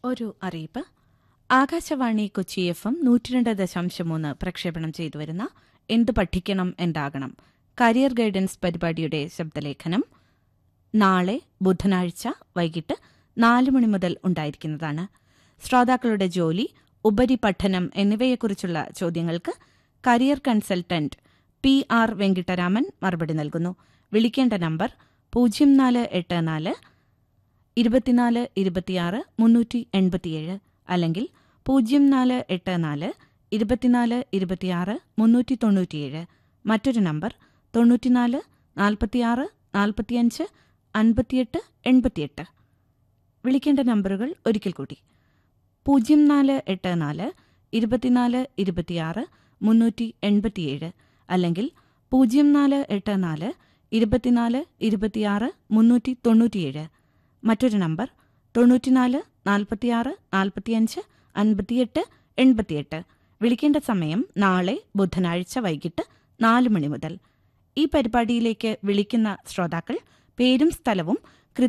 ഒരു അറിയിപ്പ് Akashvani Kochi F M നൂറ്റിരണ്ട് ദശാംശം മൂന്ന് പ്രക്ഷേപണം ചെയ്തു വരുന്ന എന്ത് പഠിക്കണം എന്താകണം കരിയർ ഗൈഡൻസ് പരിപാടിയുടെ ശബ്ദലേഖനം നാളെ ബുധനാഴ്ച വൈകിട്ട് നാല് മണി മുതൽ ഉണ്ടായിരിക്കുന്നതാണ് ശ്രോതാക്കളുടെ ജോലി ഉപരിപഠനം എന്നിവയെക്കുറിച്ചുള്ള ചോദ്യങ്ങൾക്ക് career consultant P R Venkitaraman മറുപടി നൽകുന്നു വിളിക്കേണ്ട നമ്പർ പൂജ്യം നാല് എട്ട് നാല് ഇരുപത്തിനാല് ഇരുപത്തിയാറ് മുന്നൂറ്റി എൺപത്തിയേഴ് അല്ലെങ്കിൽ പൂജ്യം നാല് എട്ട് നാല് ഇരുപത്തിനാല് ഇരുപത്തിയാറ് മുന്നൂറ്റി തൊണ്ണൂറ്റിയേഴ് മറ്റൊരു നമ്പർ തൊണ്ണൂറ്റിനാല് നാൽപ്പത്തിയാറ് നാൽപ്പത്തിയഞ്ച് അൻപത്തിയെട്ട് എൺപത്തിയെട്ട് വിളിക്കേണ്ട നമ്പറുകൾ ഒരിക്കൽ കൂടി പൂജ്യം നാല് എട്ട് നാല് ഇരുപത്തിനാല് ഇരുപത്തിയാറ് മുന്നൂറ്റി എൺപത്തിയേഴ് അല്ലെങ്കിൽ പൂജ്യം നാല് എട്ട് നാല് ഇരുപത്തിനാല് ഇരുപത്തിയാറ് മുന്നൂറ്റി തൊണ്ണൂറ്റിയേഴ് മറ്റൊരു നമ്പർ തൊണ്ണൂറ്റിനാല് നാൽപ്പത്തിയാറ് നാൽപ്പത്തിയഞ്ച് അൻപത്തിയെട്ട് എൺപത്തിയെട്ട് വിളിക്കേണ്ട സമയം നാളെ ബുധനാഴ്ച വൈകിട്ട് നാല് മണി മുതൽ ഈ പരിപാടിയിലേക്ക് വിളിക്കുന്ന ശ്രോതാക്കൾ പേരും സ്ഥലവും